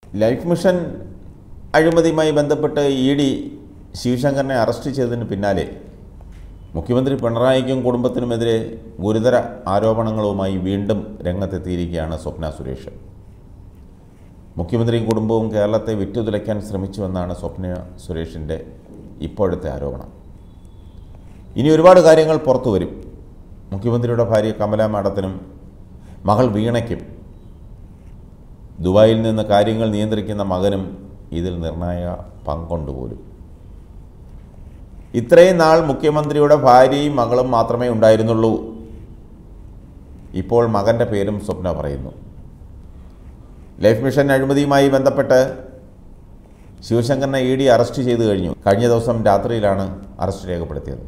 life mission അഴിമതിയുമായി ബന്ധപ്പെട്ട് E D ശിവശങ്കറിനെ arrest ചെയ്തതിന് പിന്നാലെ മുഖ്യമന്ത്രി പിണറായിക്കും കുടുംബത്തിനുമെതിരെ ഗുരുതര ആരോപണങ്ങളുമായി വീണ്ടും രംഗത്തെത്തിയിരിക്കുകയാണ് സ്വപ്ന സുരേഷ് മുഖ്യമന്ത്രിയും കുടുംബവും കേരളത്തെ വിറ്റുതുലയ്ക്കാൻ ശ്രമിച്ചുവെന്നാണ് സ്വപ്ന സുരേഷിൻ്റെ ഇപ്പോഴത്തെ ആരോപണം ഇനി ഒരുപാട് കാര്യങ്ങൾ പുറത്തു വരും മുഖ്യമന്ത്രിയുടെ ഭാര്യ കമല മാഡത്തിനും മകൾ വീണയ്ക്കും ദുബായിൽ നിന്ന് കാര്യങ്ങൾ നിയന്ത്രിക്കുന്ന മകനും ഇതിൽ നിർണായക പങ്കുണ്ട് പോലും ഇത്രയും നാൾ മുഖ്യമന്ത്രിയുടെ ഭാര്യയും മകളും മാത്രമേ ഉണ്ടായിരുന്നുള്ളൂ ഇപ്പോൾ മകൻ്റെ പേരും സ്വപ്ന പറയുന്നു ലൈഫ് മിഷൻ അഴിമതിയുമായി ബന്ധപ്പെട്ട് ശിവശങ്കറിനെ ഇ ഡി അറസ്റ്റ് ചെയ്തു കഴിഞ്ഞു കഴിഞ്ഞ ദിവസം രാത്രിയിലാണ് അറസ്റ്റ് രേഖപ്പെടുത്തിയത്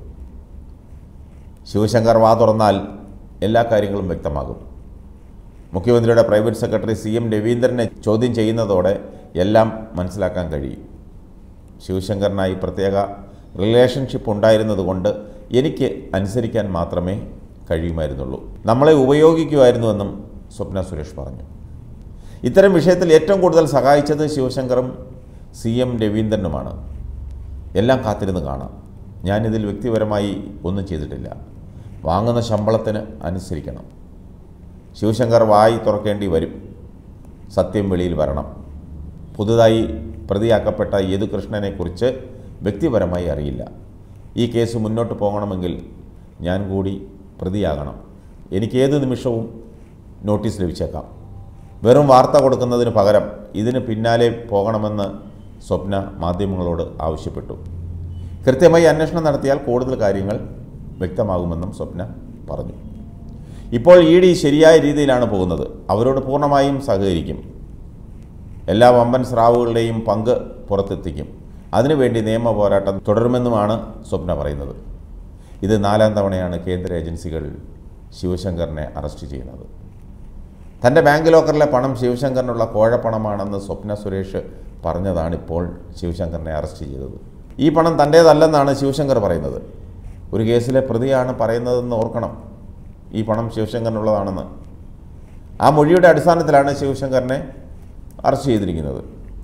ശിവശങ്കർ വാ തുറന്നാൽ എല്ലാ കാര്യങ്ങളും വ്യക്തമാകും മുഖ്യമന്ത്രിയുടെ പ്രൈവറ്റ് സെക്രട്ടറി സി എം രവീന്ദ്രനെ ചോദ്യം ചെയ്യുന്നതോടെ എല്ലാം മനസ്സിലാക്കാൻ കഴിയും ശിവശങ്കറിനായി പ്രത്യേക റിലേഷൻഷിപ്പ് ഉണ്ടായിരുന്നതുകൊണ്ട് എനിക്ക് അനുസരിക്കാൻ മാത്രമേ കഴിയുമായിരുന്നുള്ളൂ നമ്മളെ ഉപയോഗിക്കുമായിരുന്നുവെന്നും സ്വപ്ന സുരേഷ് പറഞ്ഞു ഇത്തരം വിഷയത്തിൽ ഏറ്റവും കൂടുതൽ സഹായിച്ചത് ശിവശങ്കറും സി എം രവീന്ദ്രനുമാണ് എല്ലാം കാത്തിരുന്ന് കാണാം ഞാനിതിൽ വ്യക്തിപരമായി ഒന്നും ചെയ്തിട്ടില്ല വാങ്ങുന്ന ശമ്പളത്തിന് അനുസരിക്കണം ശിവശങ്കർ വായി തുറക്കേണ്ടി വരും സത്യം വെളിയിൽ വരണം പുതുതായി പ്രതിയാക്കപ്പെട്ട യദുകൃഷ്ണനെക്കുറിച്ച് വ്യക്തിപരമായി അറിയില്ല ഈ കേസ് മുന്നോട്ട് പോകണമെങ്കിൽ ഞാൻ കൂടി പ്രതിയാകണം എനിക്ക് ഏത് നിമിഷവും നോട്ടീസ് ലഭിച്ചേക്കാം വെറും വാർത്ത കൊടുക്കുന്നതിന് പകരം ഇതിന് പിന്നാലെ പോകണമെന്ന് സ്വപ്ന മാധ്യമങ്ങളോട് ആവശ്യപ്പെട്ടു കൃത്യമായി അന്വേഷണം നടത്തിയാൽ കൂടുതൽ കാര്യങ്ങൾ വ്യക്തമാകുമെന്നും സ്വപ്ന പറഞ്ഞു ഇപ്പോൾ ഇ ഡി ശരിയായ രീതിയിലാണ് പോകുന്നത് അവരോട് പൂർണ്ണമായും സഹകരിക്കും എല്ലാ വമ്പൻ സ്രാവുകളുടെയും പങ്ക് പുറത്തെത്തിക്കും അതിനുവേണ്ടി നിയമ പോരാട്ടം തുടരുമെന്നുമാണ് സ്വപ്ന പറയുന്നത് ഇത് നാലാം തവണയാണ് കേന്ദ്ര ഏജൻസികൾ ശിവശങ്കറിനെ അറസ്റ്റ് ചെയ്യുന്നത് തൻ്റെ ബാങ്ക് ലോക്കറിലെ പണം ശിവശങ്കറിനുള്ള കോഴപ്പണമാണെന്ന് സ്വപ്ന സുരേഷ് പറഞ്ഞതാണ് ഇപ്പോൾ ശിവശങ്കറിനെ അറസ്റ്റ് ചെയ്തത് ഈ പണം തൻ്റേതല്ലെന്നാണ് ശിവശങ്കർ പറയുന്നത് ഒരു കേസിലെ പ്രതിയാണ് പറയുന്നതെന്ന് ഓർക്കണം ഈ പണം ശിവശങ്കറിനുള്ളതാണെന്ന് ആ മൊഴിയുടെ അടിസ്ഥാനത്തിലാണ് ശിവശങ്കറിനെ അറസ്റ്റ് ചെയ്തിരിക്കുന്നത്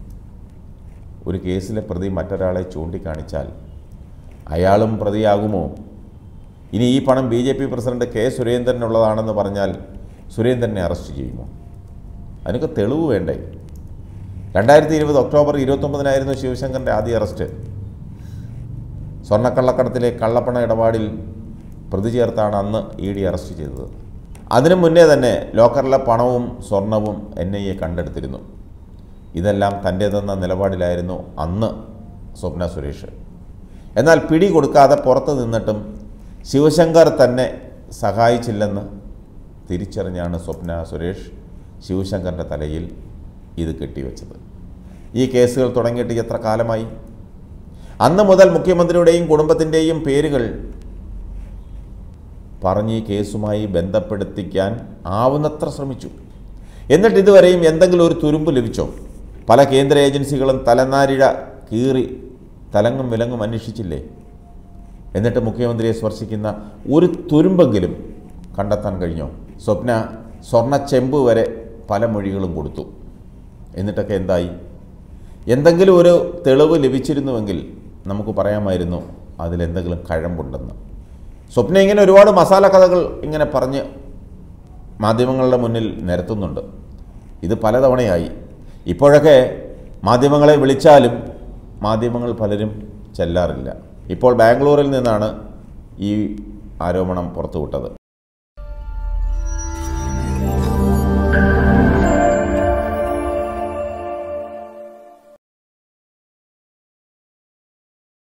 ഒരു കേസിലെ പ്രതി മറ്റൊരാളെ ചൂണ്ടിക്കാണിച്ചാൽ അയാളും പ്രതിയാകുമോ ഇനി ഈ പണം B J P president K സുരേന്ദ്രനുള്ളതാണെന്ന് പറഞ്ഞാൽ സുരേന്ദ്രനെ അറസ്റ്റ് ചെയ്യുമോ അതിനൊക്കെ തെളിവ് വേണ്ടേ രണ്ടായിരത്തി ഇരുപത് ഒക്ടോബർ ഇരുപത്തൊമ്പതിനായിരുന്നു ശിവശങ്കറിൻ്റെ ആദ്യ അറസ്റ്റ് സ്വർണ്ണക്കള്ളക്കടത്തിലെ കള്ളപ്പണ ഇടപാടിൽ പ്രതി ചേർത്താണ് അന്ന് ഇ ഡി അറസ്റ്റ് ചെയ്തത് അതിനു മുന്നേ തന്നെ ലോക്കറിലെ പണവും സ്വർണവും എൻ ഐ എ കണ്ടെടുത്തിരുന്നു ഇതെല്ലാം തൻ്റേതെന്ന നിലപാടിലായിരുന്നു അന്ന് സ്വപ്ന സുരേഷ് എന്നാൽ പിടി കൊടുക്കാതെ പുറത്ത് നിന്നിട്ടും ശിവശങ്കർ തന്നെ സഹായിച്ചില്ലെന്ന് തിരിച്ചറിഞ്ഞാണ് സ്വപ്ന സുരേഷ് ശിവശങ്കറിൻ്റെ തലയിൽ ഇത് കെട്ടിവെച്ചത് ഈ കേസുകൾ തുടങ്ങിയിട്ട് എത്ര കാലമായി അന്ന് മുതൽ മുഖ്യമന്ത്രിയുടെയും കുടുംബത്തിൻ്റെയും പേരുകൾ പറഞ്ഞ് ഈ കേസുമായി ബന്ധപ്പെടുത്തിക്കാൻ ആവുന്നത്ര ശ്രമിച്ചു എന്നിട്ട് ഇതുവരെയും എന്തെങ്കിലും ഒരു തുരുമ്പ് ലഭിച്ചോ പല കേന്ദ്ര ഏജൻസികളും തലനാരിഴ കീറി തലങ്ങും വിലങ്ങും അന്വേഷിച്ചില്ലേ എന്നിട്ട് മുഖ്യമന്ത്രിയെ സ്പർശിക്കുന്ന ഒരു തുരുമ്പെങ്കിലും കണ്ടെത്താൻ കഴിഞ്ഞോ സ്വപ്ന സ്വർണ്ണ ചെമ്പ് വരെ പല മൊഴികളും കൊടുത്തു എന്നിട്ടൊക്കെ എന്തായി എന്തെങ്കിലും ഒരു തെളിവ് ലഭിച്ചിരുന്നുവെങ്കിൽ നമുക്ക് പറയാമായിരുന്നു അതിലെന്തെങ്കിലും കഴമ്പുണ്ടെന്ന് സ്വപ്ന ഇങ്ങനെ ഒരുപാട് മസാല കഥകൾ ഇങ്ങനെ പറഞ്ഞ് മാധ്യമങ്ങളുടെ മുന്നിൽ നിരത്തുന്നുണ്ട് ഇത് പലതവണയായി ഇപ്പോഴൊക്കെ മാധ്യമങ്ങളെ വിളിച്ചാലും മാധ്യമങ്ങൾ പലരും ചെല്ലാറില്ല ഇപ്പോൾ ബാംഗ്ലൂരിൽ നിന്നാണ് ഈ ആരോപണം പുറത്തുവിട്ടത്